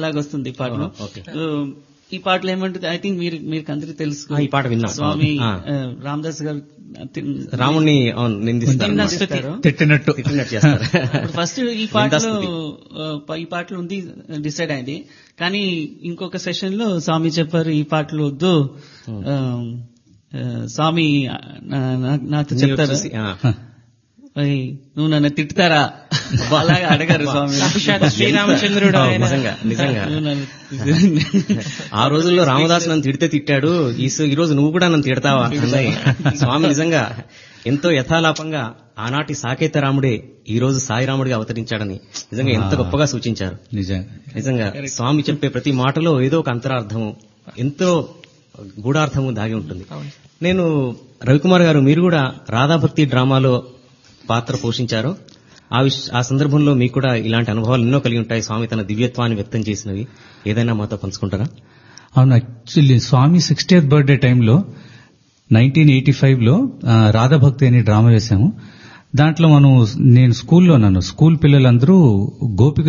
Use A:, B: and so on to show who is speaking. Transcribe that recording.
A: లాగా వస్తుంది ఈ పాటలో
B: ఓ, ఓకే.
A: ఆ, ఈ పాటలో ఏమంటుంది ఐ థింక్ మీరు మీకు అందరికి తెలుసు
B: ఆ, ఈ పాట విన్నాం.
A: స్వామి
B: ఆ.
A: ఆ, రామదాస్ గారు తిన్-
B: రాముణ్ణి అవును, నిందిస్తారు
A: నిందిస్తారు.
C: తిట్టినట్టు
B: తిట్టినట్టు చేస్తారు
A: ఇప్పుడు ఫస్ట్ ఈ పాటలో
B: నిందాస్తుతి.
A: ఆ, ఈ పాటలో ఉంది డిసైడ్ అయింది కానీ ఇంకొక సెషన్ లో స్వామి చెప్పారు ఈ పాటలు వద్దు ఆ, ఆ, స్వామి నా- నా- నాతో
B: మీరు
A: చెప్తారు
B: చూసి, ఆ.
A: "ఓయ్, నువ్వు నన్ను తిట్టుతారా అలాగా అడగారు స్వామి
D: సాక్షాత్ శ్రీరామచంద్రుడు
B: అవును,
D: ఆయన
B: నిజంగా నిజంగా
A: నువ్వు నన్ను
B: ఆ రోజుల్లో రామదాస్ నన్ను తిడితే తిట్టాడు ఈ స- ఈ రోజు నువ్వు కూడా నన్ను తిడతావా అన్నది స్వామి నిజంగా ఎంతో యథాలాపంగా ఆనాటి సాకేత రాముడే ఈ రోజు సాయిరాముడిగా అవతరించాడని నిజంగా ఎంత గొప్పగా సూచించారు
C: నిజంగా
B: నిజంగా స్వామి చెప్పే ప్రతి మాటలో ఏదో ఒక అంతరార్థము ఎంతో గూఢార్థము దాగి ఉంటుంది నేను రవికుమార్ గారు మీరు కూడా రాధాభక్తి డ్రామాలో పాత్ర పోషించారు ఆ విష ఆ సందర్భంలో మీకు కూడా ఇలాంటి అనుభవాలు ఎన్నో కలిగి ఉంటాయి స్వామి తన దివ్యత్వాన్ని వ్యక్తం చేసినవి ఏదైనా మాతో పంచుకుంటారా
C: అవును యాక్చువల్లీ స్వామి సిక్స్టీయత్ బర్త్డే టైంలో నైన్టీన్ ఎయిటీ ఫైవ్ లో ఆ, రాధాభక్తి అనే డ్రామా వేశాము దాంట్లో మనం నేను స్కూల్లో నన్ను స్కూల్ పిల్లలందరూ గోపిక